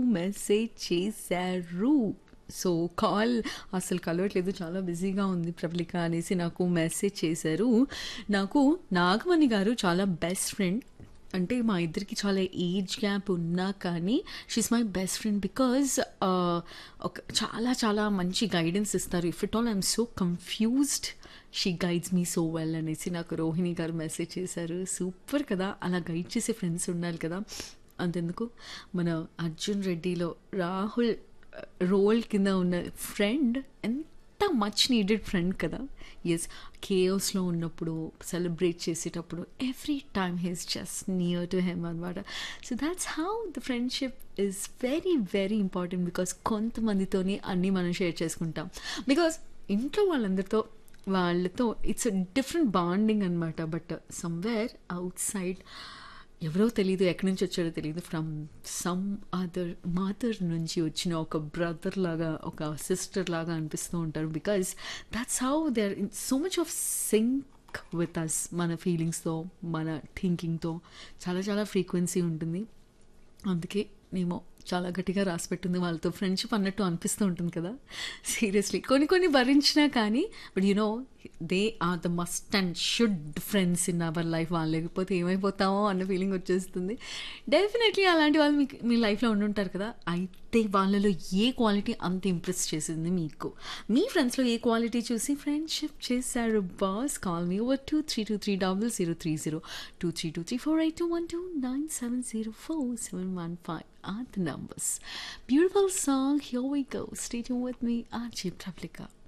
Message చేశారు so call అసలు కలవట్లేదు చాలా బిజీగా ఉంది ప్రబలిక అనేసి నాకు మెసేజ్ చేశారు నాకు నాగమణి గారు చాలా బెస్ట్ ఫ్రెండ్ అంటే మా ఇద్దరికి చాలా ఏజ్ గ్యాప్ ఉన్నా కానీ she's my best friend because ఒక చాలా చాలా మంచి గైడెన్స్ ఇస్తారు if it all I'm so confused she guides me so well అనేసి నాకు రోహిణి గారు మెసేజ్ చేశారు సూపర్ కదా అలా గైడ్ చేసే ఫ్రెండ్స్ ఉండాలి కదా అంతెందుకు మన అర్జున్ రెడ్డిలో రాహుల్ రోల్ కింద ఉన్న ఫ్రెండ్ ఎంత మచ్ నీడెడ్ ఫ్రెండ్ కదా ఎస్ కేఓస్లో ఉన్నప్పుడు సెలబ్రేట్ చేసేటప్పుడు every time he's just near to him అనమాట so that's how the friendship is very very important because కొంతమందితోని అన్నీ మనం షేర్ చేసుకుంటాం బికాస్ ఇంట్లో వాళ్ళందరితో వాళ్ళతో ఇట్స్ డిఫరెంట్ బాండింగ్ అనమాట బట్ సమ్వేర్ అవుట్ సైడ్ ఎవరో తెలియదు ఎక్కడి నుంచి వచ్చారో తెలియదు ఫ్రమ్ సమ్ అదర్ మదర్ నుంచి వచ్చిన ఒక బ్రదర్ లాగా ఒక సిస్టర్ లాగా అనిపిస్తూ ఉంటారు because that's how they are in so much of sync with us మన ఫీలింగ్స్తో మన థింకింగ్తో చాలా చాలా ఫ్రీక్వెన్సీ ఉంటుంది అందుకే నేమో చాలా గట్టిగా రాసి పెట్టింది వాళ్ళతో ఫ్రెండ్షిప్ అన్నట్టు అనిపిస్తూ ఉంటుంది కదా సీరియస్లీ కొన్ని కొన్ని భరించినా కానీ but you know they are the must and should friends in our life వాళ్ళు లేకపోతే ఏమైపోతామో అన్న ఫీలింగ్ వచ్చేస్తుంది డెఫినెట్లీ అలాంటి వాళ్ళు మీకు మీ లైఫ్లో ఉండుంటారు కదా అయితే వాళ్ళలో ఏ క్వాలిటీ అంత ఇంప్రెస్ చేసింది మీకు మీ ఫ్రెండ్స్లో ఏ క్వాలిటీ చూసి ఫ్రెండ్షిప్ చేశారు boss call me over two three two three double zero three zero two three two three four eight two one two nine seven zero four seven one five are the numbers. Beautiful song. Here we go. Stay tuned with me, RJ Pravlika.